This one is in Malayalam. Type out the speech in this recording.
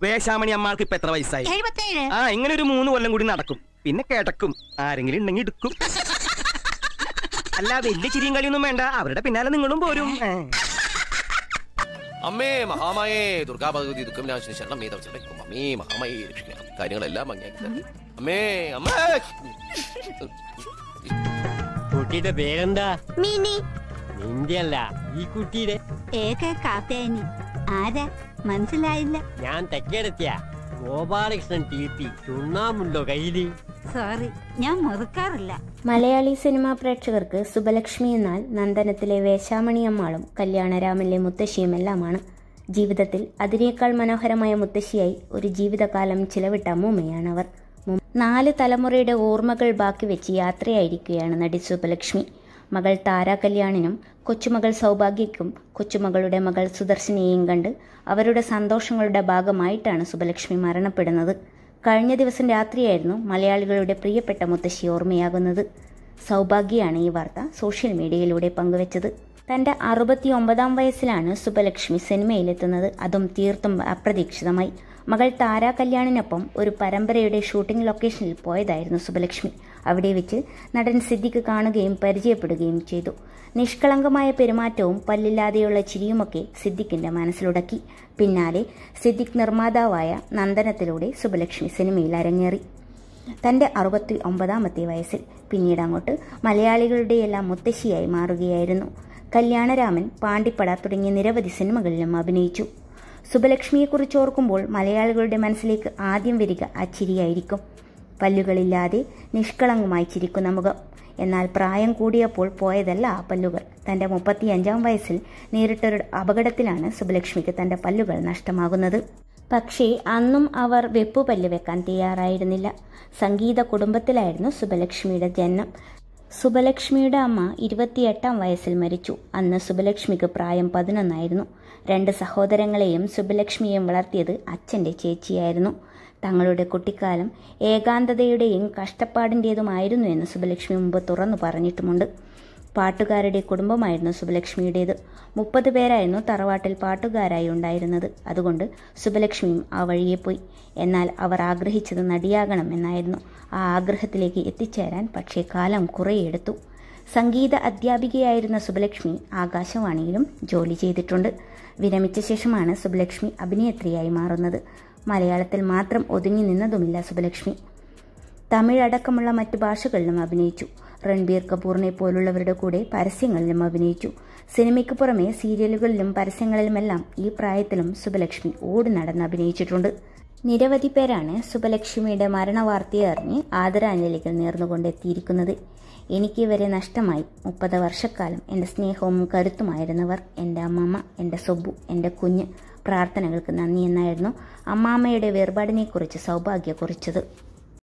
വേശാമണി അമ്മാൾക്ക് ഇപ്പൊ എത്ര വയസ്സായി എഴുപത്തേഴ് ആ ഇങ്ങനെ ഒരു മൂന്ന് കൊല്ലം കൂടി നടക്കും പിന്നെ കേട്ടക്കും ആരെങ്കിലും ഉണ്ടെങ്കിൽ എടുക്കും അല്ല വലിയ ചിരിയും കളിയൊന്നും വേണ്ട അവരുടെ പിന്നാലെ നിങ്ങളും പോരും ഏ. അമ്മേ മഹാമായേ ദുർഗാ ഭഗവതി ദുഃഖം നാശിനി ശരണം മേ തവച്ചടക്കും അമ്മേ മഹാമായേ രക്ഷിക്കണം കാര്യങ്ങളെല്ലാം ഭംഗിയാക്കി തരണം. അമ്മേ അമ്മേ കുട്ടിയുടെ പേരെന്താ മിനി നിന്റെ അല്ല ഈ കുട്ടിയുടെ ഏക കാത്തേനി ആരാ മനസ്സിലായില്ല ഞാൻ തെക്കേടെത്തിയ ഗോപാലകൃഷ്ണൻ ടി പി ചുണ്ണാമുണ്ടോ കയ്യില് സോറി ഞാൻ മുറുക്കാറില്ല മലയാളി സിനിമാ പ്രേക്ഷകർക്ക് സുബലക്ഷ്മി എന്നാൽ നന്ദനത്തിലെ വേശാമണിയമ്മാളും കല്യാണരാമനിലെ മുത്തശ്ശിയുമെല്ലാമാണ് ജീവിതത്തിൽ അതിനേക്കാൾ മനോഹരമായ മുത്തശ്ശിയായി ഒരു ജീവിതകാലം ചിലവിട്ട അമ്മൂമ്മയാണവർ മു- നാല് തലമുറയുടെ ഓർമ്മകൾ ബാക്കി വെച്ച് യാത്രയായിരിക്കുകയാണ് നടി സുബലക്ഷ്മി മകൾ താരാ കല്യാണിനും കൊച്ചുമകൾ സൗഭാഗ്യയ്ക്കും കൊച്ചുമകളുടെ മകൾ സുദർശിനിയെയും കണ്ട് അവരുടെ സന്തോഷങ്ങളുടെ ഭാഗമായിട്ടാണ് സുബലക്ഷ്മി മരണപ്പെടുന്നത് കഴിഞ്ഞ ദിവസം രാത്രിയായിരുന്നു മലയാളികളുടെ പ്രിയപ്പെട്ട മുത്തശ്ശി ഓർമ്മയാകുന്നത് സൗഭാഗ്യയാണ് ഈ വാർത്ത സോഷ്യൽ മീഡിയയിലൂടെ പങ്കുവച്ചത് തന്റെ അറുപത്തി ഒമ്പതാം വയസ്സിലാണ് സുബലക്ഷ്മി സിനിമയിലെത്തുന്നത് അതും തീർത്തും അപ്രതീക്ഷിതമായി മകൾ താരാ കല്യാണിനൊപ്പം ഒരു പരമ്പരയുടെ ഷൂട്ടിംഗ് ലൊക്കേഷനിൽ പോയതായിരുന്നു സുബലക്ഷ്മി അവിടെ വെച്ച് നടൻ സിദ്ദിഖ് കാണുകയും പരിചയപ്പെടുകയും ചെയ്തു നിഷ്കളങ്കമായ പെരുമാറ്റവും പല്ലില്ലാതെയുള്ള ചിരിയുമൊക്കെ സിദ്ദിഖിന്റെ മനസ്സിലുടക്കി പിന്നാലെ സിദ്ദിഖ് നിർമ്മാതാവായ നന്ദനത്തിലൂടെ സുബലക്ഷ്മി സിനിമയിൽ അരങ്ങേറി തന്റെ അറുപത്തി ഒമ്പതാമത്തെ വയസ്സിൽ പിന്നീട് അങ്ങോട്ട് മലയാളികളുടെ എല്ലാം മുത്തശ്ശിയായി മാറുകയായിരുന്നു കല്യാണരാമൻ പാണ്ടിപ്പട തുടങ്ങിയ നിരവധി സിനിമകളിലും അഭിനയിച്ചു സുബലക്ഷ്മിയെക്കുറിച്ച് ഓർക്കുമ്പോൾ മലയാളികളുടെ മനസ്സിലേക്ക് ആദ്യം വരിക ആ ചിരിയായിരിക്കും പല്ലുകളില്ലാതെ നിഷ്കളങ്കമായി ചിരിക്കുന്ന മുഖം എന്നാൽ പ്രായം കൂടിയപ്പോൾ പോയതല്ല ആ പല്ലുകൾ തന്റെ മുപ്പത്തിയഞ്ചാം വയസ്സിൽ നേരിട്ടൊരു അപകടത്തിലാണ് സുബലക്ഷ്മിക്ക് തന്റെ പല്ലുകൾ നഷ്ടമാകുന്നത് പക്ഷേ അന്നും അവർ വെപ്പുപല്ല് വെക്കാൻ തയ്യാറായിരുന്നില്ല സംഗീത കുടുംബത്തിലായിരുന്നു സുബലക്ഷ്മിയുടെ ജനനം സുബലക്ഷ്മിയുടെ അമ്മ ഇരുപത്തിയെട്ടാം വയസ്സിൽ മരിച്ചു അന്ന് സുബലക്ഷ്മിക്ക് പ്രായം പതിനൊന്നായിരുന്നു രണ്ട് സഹോദരങ്ങളെയും സുബലക്ഷ്മിയെയും വളർത്തിയത് അച്ഛൻ്റെ ചേച്ചിയായിരുന്നു തങ്ങളുടെ കുട്ടിക്കാലം ഏകാന്തതയുടെയും കഷ്ടപ്പാടിൻ്റെതുമായിരുന്നു എന്ന് സുബലക്ഷ്മി മുമ്പ് തുറന്നു പറഞ്ഞിട്ടുമുണ്ട് പാട്ടുകാരുടെ കുടുംബമായിരുന്നു സുബലക്ഷ്മിയുടേത് മുപ്പത് പേരായിരുന്നു തറവാട്ടിൽ പാട്ടുകാരായി ഉണ്ടായിരുന്നത് അതുകൊണ്ട് സുബലക്ഷ്മിയും ആ വഴിയെ പോയി എന്നാൽ അവർ ആഗ്രഹിച്ചത് നടിയാകണം എന്നായിരുന്നു ആ ആഗ്രഹത്തിലേക്ക് എത്തിച്ചേരാൻ പക്ഷേ കാലം കുറേയെടുത്തു സംഗീത അധ്യാപികയായിരുന്ന സുബലക്ഷ്മി ആകാശവാണിയിലും ജോലി ചെയ്തിട്ടുണ്ട് വിരമിച്ച ശേഷമാണ് സുബലക്ഷ്മി അഭിനേത്രിയായി മാറുന്നത് മലയാളത്തിൽ മാത്രം ഒതുങ്ങി നിന്നതുമില്ല സുബലക്ഷ്മി തമിഴ് അടക്കമുള്ള മറ്റ് ഭാഷകളിലും അഭിനയിച്ചു രൺബീർ കപൂറിനെ പോലുള്ളവരുടെ കൂടെ പരസ്യങ്ങളിലും അഭിനയിച്ചു സിനിമയ്ക്ക് പുറമെ സീരിയലുകളിലും പരസ്യങ്ങളിലുമെല്ലാം ഈ പ്രായത്തിലും സുബലക്ഷ്മി ഓടി നടന്ന് അഭിനയിച്ചിട്ടുണ്ട് നിരവധി പേരാണ് സുബലക്ഷ്മിയുടെ മരണവാർത്തയെ അറിഞ്ഞ് ആദരാഞ്ജലികൾ നേർന്നുകൊണ്ടെത്തിയിരിക്കുന്നത് എനിക്ക് ഇവരെ നഷ്ടമായി മുപ്പത് വർഷക്കാലം എൻ്റെ സ്നേഹവും കരുത്തുമായിരുന്നവർ എൻ്റെ അമ്മമ്മ എൻ്റെ സൊബു എൻ്റെ കുഞ്ഞ് പ്രാർത്ഥനകൾക്ക് നന്ദി എന്നായിരുന്നു അമ്മാമ്മയുടെ വേർപാടിനെക്കുറിച്ച് സൗഭാഗ്യ കുറിച്ചത്